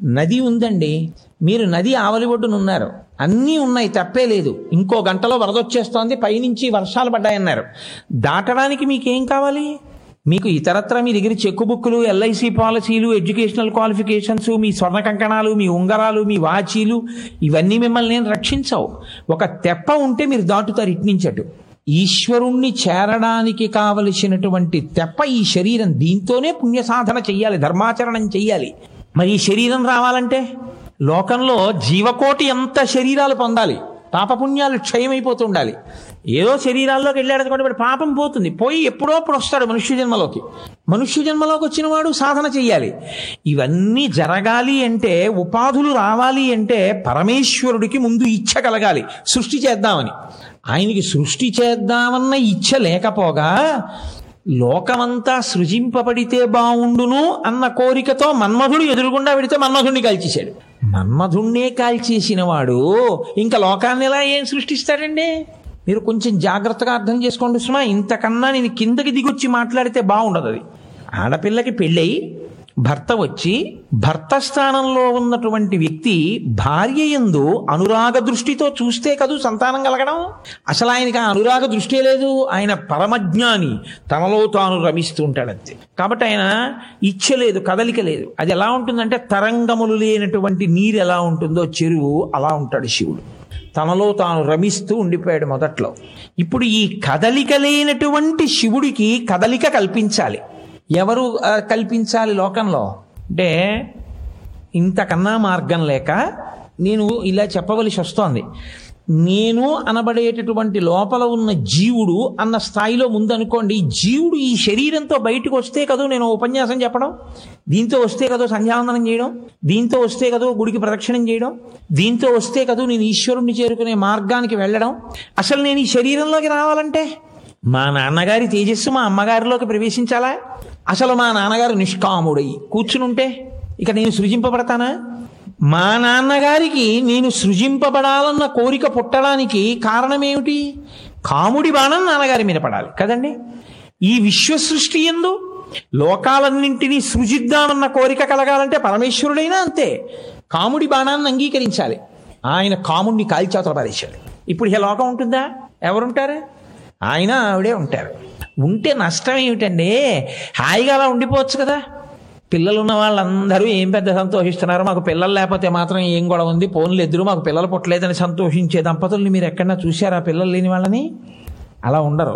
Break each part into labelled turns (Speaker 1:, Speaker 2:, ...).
Speaker 1: నది ఉందండి మీరు నది ఆవలి ఒడ్డున ఉన్నారు అన్నీ ఉన్నాయి తప్పే లేదు ఇంకో గంటలో వరద వచ్చేస్తోంది పైనుంచి వర్షాలు పడ్డాయన్నారు దాటడానికి మీకేం కావాలి మీకు ఇతరత్ర మీ దగ్గర చెక్కు బుక్కులు ఎల్ఐసి పాలసీలు ఎడ్యుకేషనల్ క్వాలిఫికేషన్స్ మీ స్వర్ణ కంకణాలు మీ ఉంగరాలు మీ వాచీలు ఇవన్నీ మిమ్మల్ని నేను రక్షించవు ఒక తెప్ప ఉంటే మీరు దాటుతారు ఇట్నించటు ఈశ్వరుణ్ణి చేరడానికి కావలసినటువంటి తెప్ప ఈ శరీరం దీంతోనే పుణ్య సాధన చెయ్యాలి ధర్మాచరణం చెయ్యాలి మరి ఈ శరీరం రావాలంటే లోకంలో జీవకోటి ఎంత శరీరాలు పొందాలి పాపపుణ్యాలు క్షయమైపోతూ ఉండాలి ఏదో శరీరాల్లోకి వెళ్ళాడు అనుకోండి వాడి పాపం పోతుంది పోయి ఎప్పుడో అప్పుడు వస్తాడు మనుష్య జన్మలోకి మనుష్య జన్మలోకి వచ్చిన వాడు సాధన చెయ్యాలి ఇవన్నీ జరగాలి అంటే ఉపాధులు రావాలి అంటే పరమేశ్వరుడికి ముందు ఇచ్చ కలగాలి సృష్టి చేద్దామని ఆయనకి సృష్టి చేద్దామన్న ఇచ్చ లేకపోగా లోకమంతా సృజింపబడితే బావుండును అన్న కోరికతో మన్మధుడు ఎదురుగుండా పెడితే మన్మధుడిని కాల్చేశాడు మన్మధుణ్ణే కాల్చేసిన వాడు ఇంకా లోకాన్ని ఎలా ఏం సృష్టిస్తాడండి మీరు కొంచెం జాగ్రత్తగా అర్థం చేసుకోండి సుమా ఇంతకన్నా నేను కిందకి దిగొచ్చి మాట్లాడితే బాగుండదు అది ఆడపిల్లకి పెళ్ళయి భర్త వచ్చి భర్త స్థానంలో ఉన్నటువంటి వ్యక్తి భార్య ఎందు అనురాగ దృష్టితో చూస్తే కదూ సంతానం కలగడం అసలు ఆయనకి ఆ అనురాగ దృష్టి లేదు ఆయన పరమజ్ఞాని తనలో తాను రమిస్తూ ఉంటాడు అంతే కాబట్టి ఆయన ఇచ్చ లేదు కదలిక లేదు అది ఎలా ఉంటుందంటే తరంగములు లేనటువంటి నీరు ఎలా ఉంటుందో చెరువు అలా ఉంటాడు శివుడు తనలో తాను రమిస్తూ ఉండిపోయాడు మొదట్లో ఇప్పుడు ఈ కదలిక లేనటువంటి శివుడికి కదలిక కల్పించాలి ఎవరు ఆ, కల్పించాలి లోకంలో అంటే ఇంతకన్నా మార్గం లేక నేను ఇలా చెప్పవలసి వస్తోంది నేను అనబడేటటువంటి లోపల ఉన్న జీవుడు అన్న స్థాయిలో ముందనుకోండి జీవుడు ఈ శరీరంతో బయటకు వస్తే కదూ నేను ఉపన్యాసం చెప్పడం దీంతో వస్తే కదో సంధ్యావందనం చేయడం దీంతో వస్తే కదో గుడికి ప్రదక్షిణం చేయడం దీంతో వస్తే కదూ నేను ఈశ్వరుణ్ణి చేరుకునే మార్గానికి వెళ్ళడం అసలు నేను ఈ శరీరంలోకి రావాలంటే మా నాన్నగారి తేజస్సు మా అమ్మగారిలోకి ప్రవేశించాలా అసలు మా నాన్నగారు నిష్కాముడై కూర్చునుంటే ఇక నేను సృజింపబడతానా మా నాన్నగారికి నేను సృజింపబడాలన్న కోరిక పుట్టడానికి కారణమేమిటి కాముడి బాణం నాన్నగారి మీద పడాలి కదండి ఈ విశ్వ సృష్టి ఎందు లోకాలన్నింటినీ సృజిద్దామన్న కోరిక కలగాలంటే పరమేశ్వరుడైనా అంతే కాముడి బాణాన్ని అంగీకరించాలి ఆయన కాముడిని కాల్చేతలు పారేశాడు ఇప్పుడు ఈ లోకం ఉంటుందా ఎవరుంటారు ఆయన ఆవిడే ఉంటారు ఉంటే నష్టం ఏమిటండి హాయిగా అలా ఉండిపోవచ్చు కదా పిల్లలు ఉన్న వాళ్ళందరూ ఏం పెద్ద సంతోషిస్తున్నారు మాకు పిల్లలు లేకపోతే మాత్రం ఏం గొడవ ఉంది ఫోన్లు ఎదురు మాకు పిల్లలు పుట్టలేదని సంతోషించే దంపతుల్ని మీరు ఎక్కడన్నా చూశారా పిల్లలు లేని వాళ్ళని అలా ఉండరు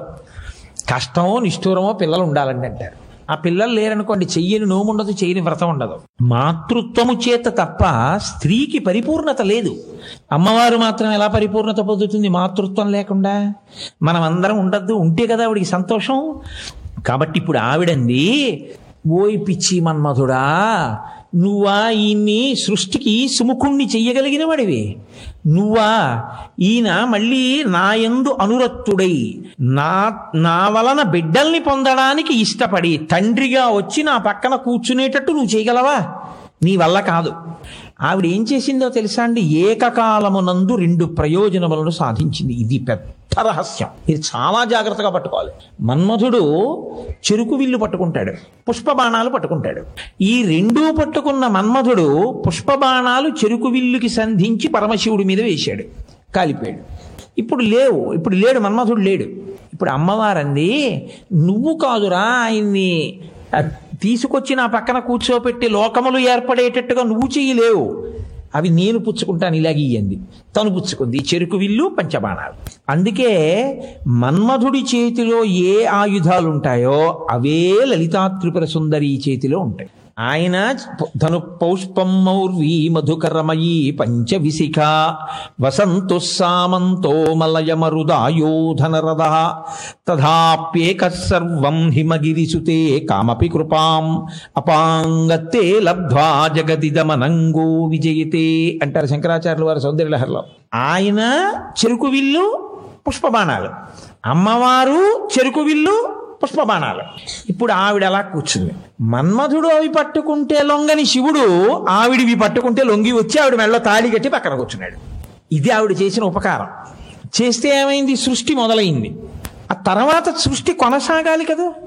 Speaker 1: కష్టమో నిష్ఠూరమో పిల్లలు ఉండాలండి అంటారు ఆ పిల్లలు లేరనుకోండి చెయ్యని నోము ఉండదు చెయ్యని వ్రతం ఉండదు మాతృత్వము చేత తప్ప స్త్రీకి పరిపూర్ణత లేదు అమ్మవారు మాత్రం ఎలా పరిపూర్ణత పొందుతుంది మాతృత్వం లేకుండా మనం అందరం ఉండద్దు ఉంటే కదా ఆవిడికి సంతోషం కాబట్టి ఇప్పుడు ఆవిడంది ఓయ్ పిచ్చి మన్మధుడా నువ్వా ఈయన్ని సృష్టికి సుముఖుణ్ణి చెయ్యగలిగిన వాడివి నువ్వా ఈయన మళ్ళీ నా యందు అనురక్తుడై నా నా వలన బిడ్డల్ని పొందడానికి ఇష్టపడి తండ్రిగా వచ్చి నా పక్కన కూర్చునేటట్టు నువ్వు చేయగలవా నీ వల్ల కాదు ఆవిడ ఏం చేసిందో తెలుసా అండి ఏకకాలమునందు రెండు ప్రయోజనములను సాధించింది ఇది పెద్ద రహస్యం ఇది చాలా జాగ్రత్తగా పట్టుకోవాలి మన్మధుడు చెరుకు విల్లు పట్టుకుంటాడు పుష్పబాణాలు పట్టుకుంటాడు ఈ రెండూ పట్టుకున్న మన్మధుడు పుష్పబాణాలు చెరుకు విల్లుకి సంధించి పరమశివుడి మీద వేశాడు కాలిపోయాడు ఇప్పుడు లేవు ఇప్పుడు లేడు మన్మధుడు లేడు ఇప్పుడు అమ్మవారంది నువ్వు కాదురా ఆయన్ని ఆ, తీసుకొచ్చి నా పక్కన కూర్చోపెట్టి లోకములు ఏర్పడేటట్టుగా నువ్వు చెయ్యలేవు అవి నేను పుచ్చుకుంటాను ఇలాగ ఇయ్యంది తను పుచ్చుకుంది చెరుకు విల్లు పంచబాణాలు అందుకే మన్మధుడి చేతిలో ఏ ఆయుధాలు ఉంటాయో అవే లలితా త్రిపుర సుందరి చేతిలో ఉంటాయి ఆయన ధను పౌష్పం మౌర్వీ మధుకరమయీ పంచవిశిఖ వసంతు సామంతో మలయమరుదాయోధనరద తథాప్యేక సర్వం హిమగిరిసుతే కామపి కృపాం అపాంగత్తే లబ్ధ్వా జగదిదమనంగో విజయతే అంటారు శంకరాచార్యుల వారి సౌందర్యలహరిలో ఆయన చెరుకు విల్లు పుష్పబాణాలు అమ్మవారు చెరుకు విల్లు పుష్పబాణాలు ఇప్పుడు ఆవిడ అలా కూర్చుంది మన్మధుడు అవి పట్టుకుంటే లొంగని శివుడు ఆవిడివి పట్టుకుంటే లొంగి వచ్చి ఆవిడ మెడలో తాళి కట్టి పక్కన కూర్చున్నాడు ఇది ఆవిడ చేసిన ఉపకారం చేస్తే ఏమైంది సృష్టి మొదలైంది ఆ తర్వాత సృష్టి కొనసాగాలి కదా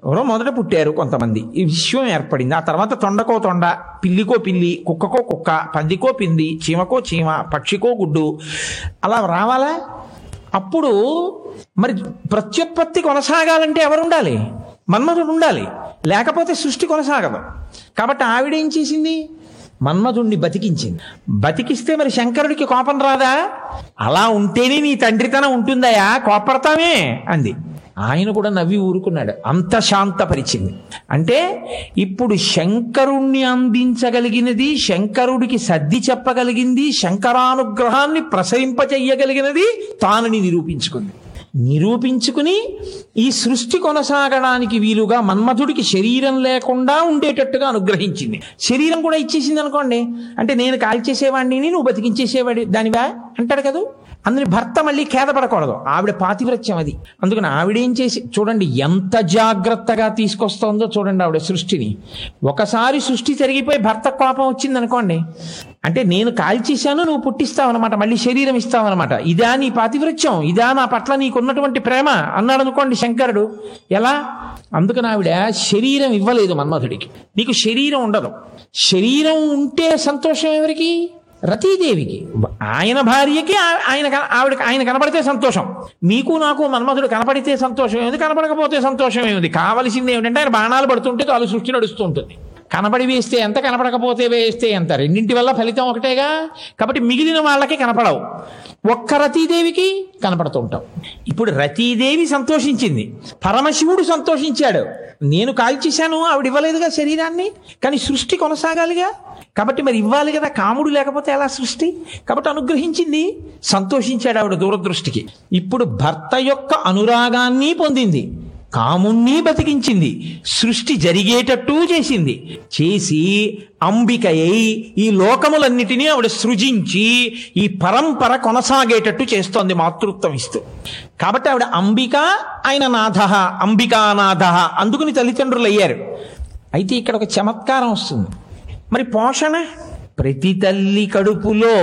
Speaker 1: ఎవరో మొదట పుట్టారు కొంతమంది ఈ విశ్వం ఏర్పడింది ఆ తర్వాత తొండకో తొండ పిల్లికో పిల్లి కుక్కకో కుక్క పందికో పింది చీమకో చీమ పక్షికో గుడ్డు అలా రావాలా అప్పుడు మరి ప్రత్యుత్పత్తి కొనసాగాలంటే ఎవరు ఉండాలి మన్మధుడు ఉండాలి లేకపోతే సృష్టి కొనసాగదు కాబట్టి ఆవిడ ఏం చేసింది మన్మధుణ్ణి బతికించింది బతికిస్తే మరి శంకరుడికి కోపం రాదా అలా ఉంటేనే నీ తండ్రితనం ఉంటుందయా కోపడతామే అంది ఆయన కూడా నవ్వి ఊరుకున్నాడు అంత శాంతపరిచింది అంటే ఇప్పుడు శంకరుణ్ణి అందించగలిగినది శంకరుడికి సర్ది చెప్పగలిగింది శంకరానుగ్రహాన్ని ప్రసరింపచెయ్యగలిగినది తానుని నిరూపించుకుంది నిరూపించుకుని ఈ సృష్టి కొనసాగడానికి వీలుగా మన్మధుడికి శరీరం లేకుండా ఉండేటట్టుగా అనుగ్రహించింది శరీరం కూడా ఇచ్చేసింది అనుకోండి అంటే నేను కాల్చేసేవాడిని నువ్వు బతికించేసేవాడి దానివా అంటాడు కదా అందుని భర్త మళ్ళీ ఖేదపడకూడదు ఆవిడ పాతివ్రత్యం అది అందుకని ఆవిడేం చేసి చూడండి ఎంత జాగ్రత్తగా తీసుకొస్తోందో చూడండి ఆవిడ సృష్టిని ఒకసారి సృష్టి జరిగిపోయి భర్త కోపం వచ్చింది అనుకోండి అంటే నేను కాల్చేశాను నువ్వు పుట్టిస్తావన్నమాట మళ్ళీ శరీరం ఇస్తావన్నమాట ఇదా నీ పాతివ్రత్యం ఇదా నా పట్ల నీకున్నటువంటి ప్రేమ అన్నాడు అనుకోండి శంకరుడు ఎలా అందుకని ఆవిడ శరీరం ఇవ్వలేదు మన్మధుడికి నీకు శరీరం ఉండదు శరీరం ఉంటే సంతోషం ఎవరికి రతీదేవికి ఆయన భార్యకి ఆ- ఆయన క- ఆవిడ ఆయన కనపడితే సంతోషం మీకు నాకు మన్మధుడు కనపడితే సంతోషం ఏమిటి కనపడకపోతే సంతోషం ఏమిటి కావలసింది ఏమిటంటే ఆయన బాణాలు పడుతుంటే తాను సృష్టి నడుస్తూ ఉంటుంది కనబడి వేస్తే ఎంత కనపడకపోతే వేస్తే ఎంత రెండింటి వల్ల ఫలితం ఒకటేగా కాబట్టి మిగిలిన వాళ్ళకి కనపడవు ఒక్క రతీదేవికి కనపడుతూ ఉంటాం ఇప్పుడు రతీదేవి సంతోషించింది పరమశివుడు సంతోషించాడు నేను కాల్చేశాను ఆవిడ ఇవ్వలేదుగా శరీరాన్ని కానీ సృష్టి కొనసాగాలిగా కాబట్టి మరి ఇవ్వాలి కదా కాముడు లేకపోతే ఎలా సృష్టి కాబట్టి అనుగ్రహించింది సంతోషించాడు ఆవిడ దూరదృష్టికి ఇప్పుడు భర్త యొక్క అనురాగాన్ని పొందింది కాముణ్ణి బతికించింది సృష్టి జరిగేటట్టు చేసింది చేసి అంబికయ్యి ఈ లోకములన్నిటినీ ఆవిడ సృజించి ఈ పరంపర కొనసాగేటట్టు చేస్తోంది మాతృత్వం ఇస్తూ కాబట్టి ఆవిడ అంబిక ఆయన నాథ అంబికానాథ అందుకుని తల్లిదండ్రులు అయ్యారు అయితే ఇక్కడ ఒక చమత్కారం వస్తుంది మరి పోషణ ప్రతి తల్లి కడుపులో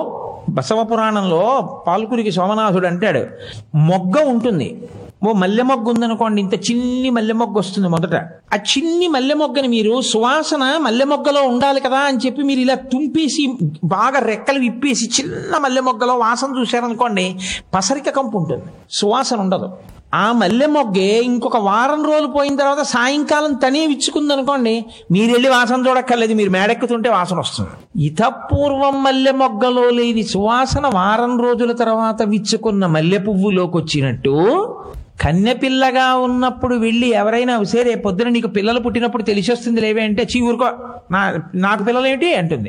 Speaker 1: బసవ పురాణంలో పాల్కురికి సోమనాథుడు అంటాడు మొగ్గ ఉంటుంది ఓ మల్లె మొగ్గ ఉందనుకోండి ఇంత చిన్ని మల్లె మొగ్గ వస్తుంది మొదట ఆ చిన్ని మల్లె మొగ్గని మీరు సువాసన మల్లె మొగ్గలో ఉండాలి కదా అని చెప్పి మీరు ఇలా తుంపేసి బాగా రెక్కలు విప్పేసి చిన్న మల్లె మొగ్గలో వాసన చూశారనుకోండి పసరిక కంపు ఉంటుంది సువాసన ఉండదు ఆ మల్లె మొగ్గే ఇంకొక వారం రోజులు పోయిన తర్వాత సాయంకాలం తనే విచ్చుకుంది అనుకోండి మీరు వెళ్ళి వాసన చూడక్కర్లేదు మీరు మేడెక్కుతుంటే వాసన వస్తుంది ఇతపూర్వం మల్లె మొగ్గలో లేని సువాసన వారం రోజుల తర్వాత విచ్చుకున్న మల్లె పువ్వులోకి వచ్చినట్టు కన్నెపిల్లగా ఉన్నప్పుడు వెళ్ళి ఎవరైనా సరే రేపు పొద్దున నీకు పిల్లలు పుట్టినప్పుడు తెలిసి వస్తుంది లేవే అంటే చీ ఊరుకో నా నాకు పిల్లలేంటి అంటుంది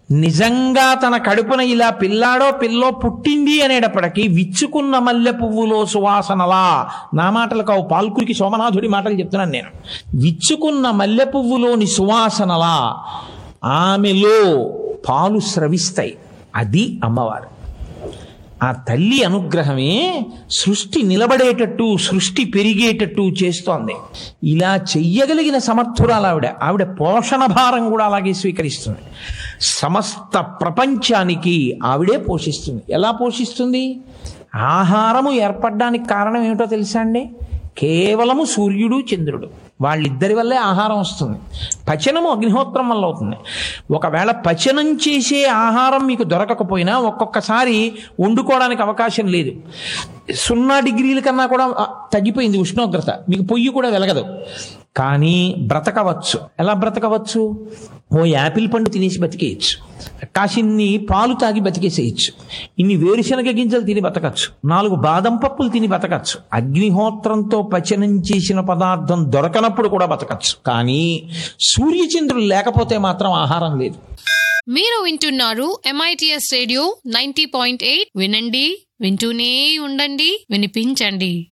Speaker 1: నిజంగా తన కడుపున ఇలా పిల్లాడో పిల్లో పుట్టింది అనేటప్పటికీ విచ్చుకున్న మల్లె పువ్వులో సువాసనలా నా మాటలు కావు పాల్కురికి సోమనాథుడి మాటలు చెప్తున్నాను నేను విచ్చుకున్న మల్లె పువ్వులోని సువాసనలా ఆమెలో పాలు స్రవిస్తాయి అది అమ్మవారు ఆ తల్లి అనుగ్రహమే సృష్టి నిలబడేటట్టు సృష్టి పెరిగేటట్టు చేస్తోంది ఇలా చెయ్యగలిగిన సమర్థురాలు ఆవిడ ఆవిడ పోషణ భారం కూడా అలాగే స్వీకరిస్తుంది సమస్త ప్రపంచానికి ఆవిడే పోషిస్తుంది ఎలా పోషిస్తుంది ఆహారము ఏర్పడడానికి కారణం ఏమిటో తెలుసా అండి కేవలము సూర్యుడు చంద్రుడు వాళ్ళిద్దరి వల్లే ఆహారం వస్తుంది పచనము అగ్నిహోత్రం వల్ల అవుతుంది ఒకవేళ పచనం చేసే ఆహారం మీకు దొరకకపోయినా ఒక్కొక్కసారి వండుకోవడానికి అవకాశం లేదు సున్నా డిగ్రీల కన్నా కూడా ఆ, తగ్గిపోయింది ఉష్ణోగ్రత మీకు పొయ్యి కూడా వెలగదు కానీ బ్రతకవచ్చు ఎలా బ్రతకవచ్చు ఓ యాపిల్ పండు తినేసి బతికేయచ్చు కాసిన్ని పాలు తాగి బతికేసేయచ్చు ఇన్ని వేరుశనగ గింజలు తిని బతకచ్చు నాలుగు బాదం పప్పులు తిని బతకచ్చు అగ్నిహోత్రంతో పచనం చేసిన పదార్థం దొరకనప్పుడు కూడా బతకచ్చు కానీ సూర్యచంద్రులు లేకపోతే మాత్రం ఆహారం లేదు
Speaker 2: మీరు వింటున్నారు MITS radio ninety point eight వినండి వింటూనే ఉండండి వినిపించండి